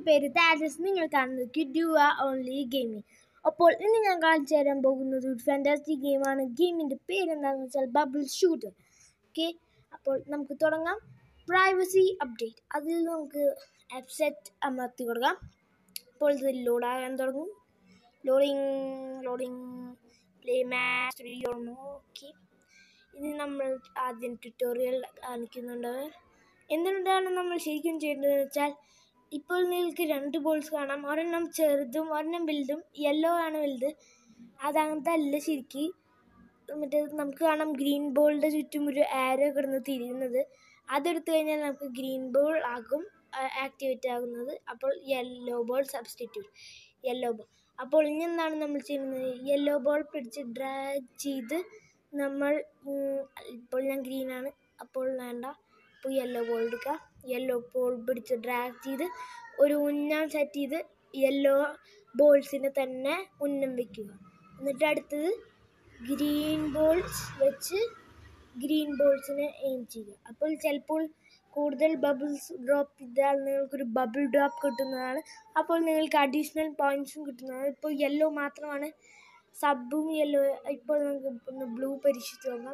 പേര് താജസ് നിങ്ങൾ കാണുന്നത് കിഡുവ ഓൺലി ഗെയിമിംഗ് അപ്പോൾ ഇന്ന് ഞാൻ കാണിച്ചു തരാൻ പോകുന്നത് ഒരു ഫാൻറ്റാസ്റ്റിക് ഗെയിമാണ് ഗെയിമിൻ്റെ പേര് എന്താണെന്ന് വെച്ചാൽ ബബിൾ ഷൂട്ടർ ഓക്കെ അപ്പോൾ നമുക്ക് തുടങ്ങാം പ്രൈവസി അപ്ഡേറ്റ് അതിൽ നമുക്ക് അപ്സെറ്റ് അമർത്തി കൊടുക്കാം അപ്പോൾ ഇത് ലോഡാകാൻ തുടങ്ങും loading loading play match okay ഇത് നമ്മൾ ആദ്യം ട്യൂട്ടോറിയൽ കാണിക്കുന്നുണ്ട് എന്തുകൊണ്ടാണ് നമ്മൾ ശരിക്കും ചെയ്യേണ്ടതെന്ന് വെച്ചാൽ ഇപ്പോൾ നിങ്ങൾക്ക് രണ്ട് ബോൾസ് കാണാം ഒരെണ്ണം ചെറുതും ഒരെണ്ണം വലുതും യെല്ലോ ആണ് വലുത് അതങ്ങനത്തെ അല്ല ശരിക്ക് മറ്റേ നമുക്ക് കാണാം ഗ്രീൻ ബോളിൻ്റെ ചുറ്റും ഒരു ആരോ കിടന്ന് തിരിയുന്നത് അതെടുത്തു കഴിഞ്ഞാൽ നമുക്ക് ഗ്രീൻ ബോൾ ആകും ആക്ടിവേറ്റ് ആകുന്നത് അപ്പോൾ yellow ball substitute yellow ball അപ്പോൾ ഇനി എന്താണ് നമ്മൾ ചെയ്യുന്നത് യെല്ലോ ബോൾ പിടിച്ച് ഡ്രാഗ് ചെയ്ത് നമ്മൾ ഇപ്പോൾ ഞാൻ ഗ്രീനാണ് അപ്പോൾ വേണ്ട അപ്പോൾ യെല്ലോ ബോൾ എടുക്കുക യെല്ലോ ബോൾ പിടിച്ച് ഡ്രാഗ് ചെയ്ത് ഒരു ഉന്നം സെറ്റ് ചെയ്ത് യെല്ലോ ബോൾസിനെ തന്നെ ഉന്നം വെക്കുക എന്നിട്ട് അടുത്തത് ഗ്രീൻ ബോൾസ് വെച്ച് ഗ്രീൻ ബോൾസിനെ എയിം ചെയ്യുക അപ്പോൾ ചിലപ്പോൾ കൂടുതൽ ബബിൾസ് ഡ്രോപ്പ് ചെയ്താൽ നിങ്ങൾക്കൊരു ബബിൾ ഡ്രോപ്പ് കിട്ടുന്നതാണ് അപ്പോൾ നിങ്ങൾക്ക് അഡീഷണൽ പോയിൻറ്റ്സും കിട്ടുന്നതാണ് ഇപ്പോൾ യെല്ലോ മാത്രമാണ് സബും യെല്ലോ ഇപ്പോൾ നമുക്ക് ഒന്ന് ബ്ലൂ പരീക്ഷിച്ച് നോക്കാം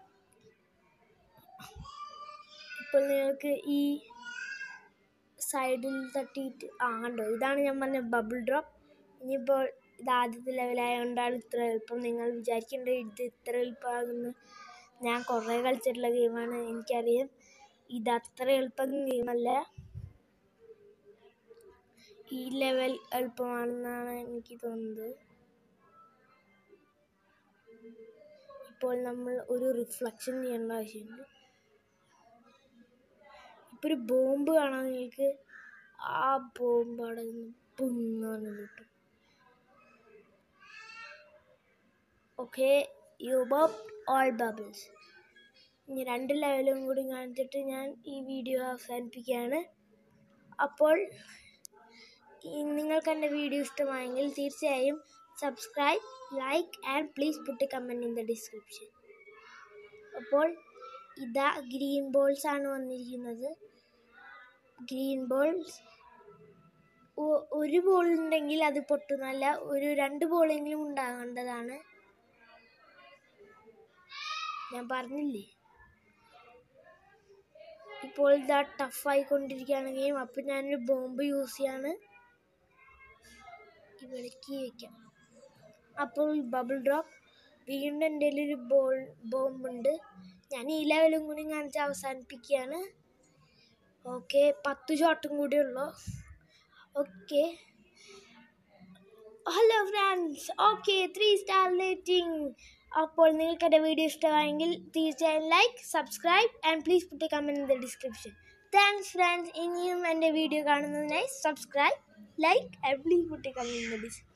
ഇപ്പോൾ നിങ്ങൾക്ക് ഈ സൈഡിൽ തട്ടിയിട്ട് ആ കണ്ടോ ഇതാണ് ഞാൻ പറഞ്ഞ ബബിൾ ഡ്രോപ്പ് ഇനിയിപ്പോൾ ഇത് ആദ്യത്തെ ലെവലായതുകൊണ്ടാണ് ഇത്ര എളുപ്പം നിങ്ങൾ വിചാരിക്കേണ്ട ഇത് ഇത്ര എളുപ്പമാകുന്നു ഞാൻ കുറേ കളിച്ചിട്ടുള്ള ഗെയിമാണ് എനിക്കറിയാം ഇത് അത്ര എളുപ്പം ഗെയിമല്ല ഈ ലെവൽ എളുപ്പമാണെന്നാണ് എനിക്ക് തോന്നുന്നത് ഇപ്പോൾ നമ്മൾ ഒരു റിഫ്ലക്ഷൻ ചെയ്യേണ്ട ആവശ്യമുണ്ട് ഇപ്പോൾ ഒരു ബോംബ് കാണാൻ നിങ്ങൾക്ക് ആ ബോംബ് അവിടെ നിന്ന് പൊങ്ങാന്ന് കിട്ടും okay you pop all bubbles ഇനി രണ്ട് ലെവലും കൂടി കാണിച്ചിട്ട് ഞാൻ ഈ വീഡിയോ അവസാനിപ്പിക്കുകയാണ് അപ്പോൾ നിങ്ങൾക്ക് എൻ്റെ വീഡിയോ ഇഷ്ടമായെങ്കിൽ തീർച്ചയായും subscribe like and please put comment in the description അപ്പോൾ ഇതാ ഗ്രീൻ ബോൾസ് ആണ് വന്നിരിക്കുന്നത് ഗ്രീൻ ബോൾസ് ഒരു ബോൾ ഉണ്ടെങ്കിൽ അത് പൊട്ടുന്നല്ല ഒരു രണ്ട് ബോളെങ്കിലും ഉണ്ടാകേണ്ടതാണ് ഞാൻ പറഞ്ഞില്ലേ ഇപ്പോൾ ഇതാ ടഫായിക്കൊണ്ടിരിക്കുകയാണ് ഗെയിം അപ്പം ഞാനൊരു ബോംബ് യൂസ് ചെയ്യാണ് ഇവിടേക്ക് വയ്ക്കാം അപ്പോൾ ബബിൾ ഡ്രോപ്പ് വീണ്ടും എൻ്റെ ഒരു ബോൾ ബോംബുണ്ട് ഞാൻ ഈ ലെവലും കൂടി കാണിച്ച് അവസാനിപ്പിക്കുകയാണ് ഓക്കെ പത്ത് ഷോട്ടും കൂടി ഉള്ളു okay hello friends okay three star rating അപ്പോൾ നിങ്ങൾക്ക് എൻ്റെ വീഡിയോ ഇഷ്ടമായെങ്കിൽ തീർച്ചയായും like subscribe and please put comment in the description thanks friends ഇനിയും എൻ്റെ വീഡിയോ കാണുന്നതിനായി subscribe like and please put comment in the description